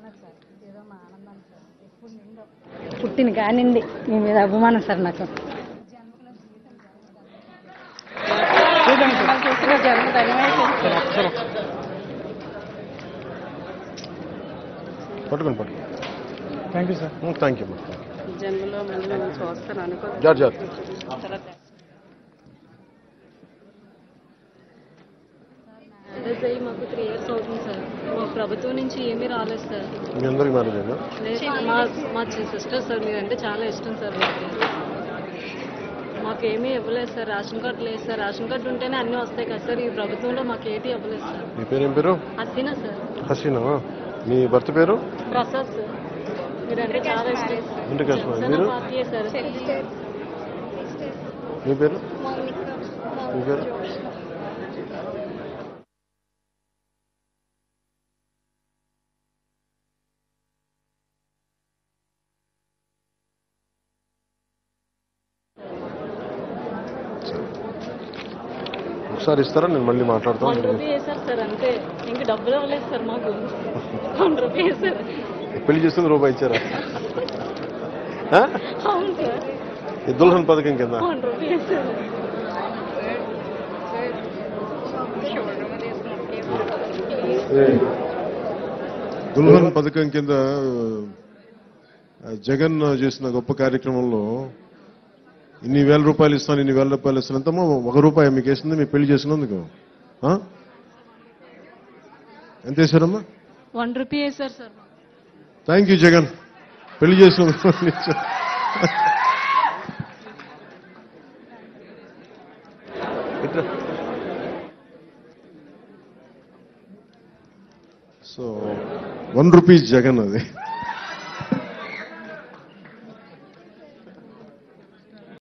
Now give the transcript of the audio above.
చెప్తున్నారు సార్ ఏదో మా ఆనందం సార్ ఎప్పుడు నిండో పుట్టిన కానిండి మీ మీద అభిమానం సార్ నాకు మిమ్మల్ని చూసిన జన్మ ధన్యమైపోయింది సార్. పట్టుకోండి పట్టుకోండి thank you sir thank you జన్మలో మళ్ళీ మనం చూస్తాను అనుకో జార్ జార్ చాలా థాంక్స్. మ్యారేజ్ అయ్యి మాకు త్రీ ఇయర్స్ అవుతుంది సార్ మా ప్రభుత్వం నుంచి ఏమీ రాలేదు సార్ మీ అందరికి మ్యారేజ్ అయిందా లేదు, మా మా సిస్టర్ సార్ మీరంటే చాలా ఇష్టం సార్ మాకు మాకేమీ ఇవ్వలేదు సార్ రేషన్ కార్డు లేదు సార్ రేషన్ కార్డు ఉంటేనే అన్నీ వస్తాయి కదా సార్ ఈ ప్రభుత్వంలో మాకు ఏది ఇవ్వలేదు సార్ మీ పేరు ఏం పేరు హసీనా సార్ హసీనా మీ భర్త పేరు ప్రసాద్ సార్ మీరంటే చాలా ఇష్టం సార్ ఇంటికి వస్తున్నా జనసేన మీరు పార్టీయే సార్ మీ పేరు మీ పేరు ఒకసారి ఇస్తారా నేను మళ్ళీ వన్ మాట్లాడతాను రూపీ వేశారు సార్ అంతే ఇంక డబ్బులు ఇవ్వలేదు సార్ మాకు వన్ రూపీ వేశారు పెళ్లి చేస్తుంది రూపాయి ఇచ్చారా ఆ? అవును సార్ ఈ దుల్హన్ పథకం కింద వన్ రూపీ వేశారు ఏ, దుల్హన్ పథకం కింద ఆ, జగన్ చేసిన గొప్ప కార్యక్రమంలో ఇన్ని వేల రూపాయలు ఇస్తాను ఇన్ని వేల రూపాయలు ఇస్తాను ఎంతమ్మా ఒక రూపాయి మీకు వేసింది మీ పెళ్లి చేసినందుకు ఆ? ఎంత వేశారమ్మా వన్ రూపీ వేశారు సార్ మాకు. థ్యాంక్ యూ జగన్ పెళ్లి చేసినందుకు ఇట్రా. సో వన్ రూపీస్ జగన్ అది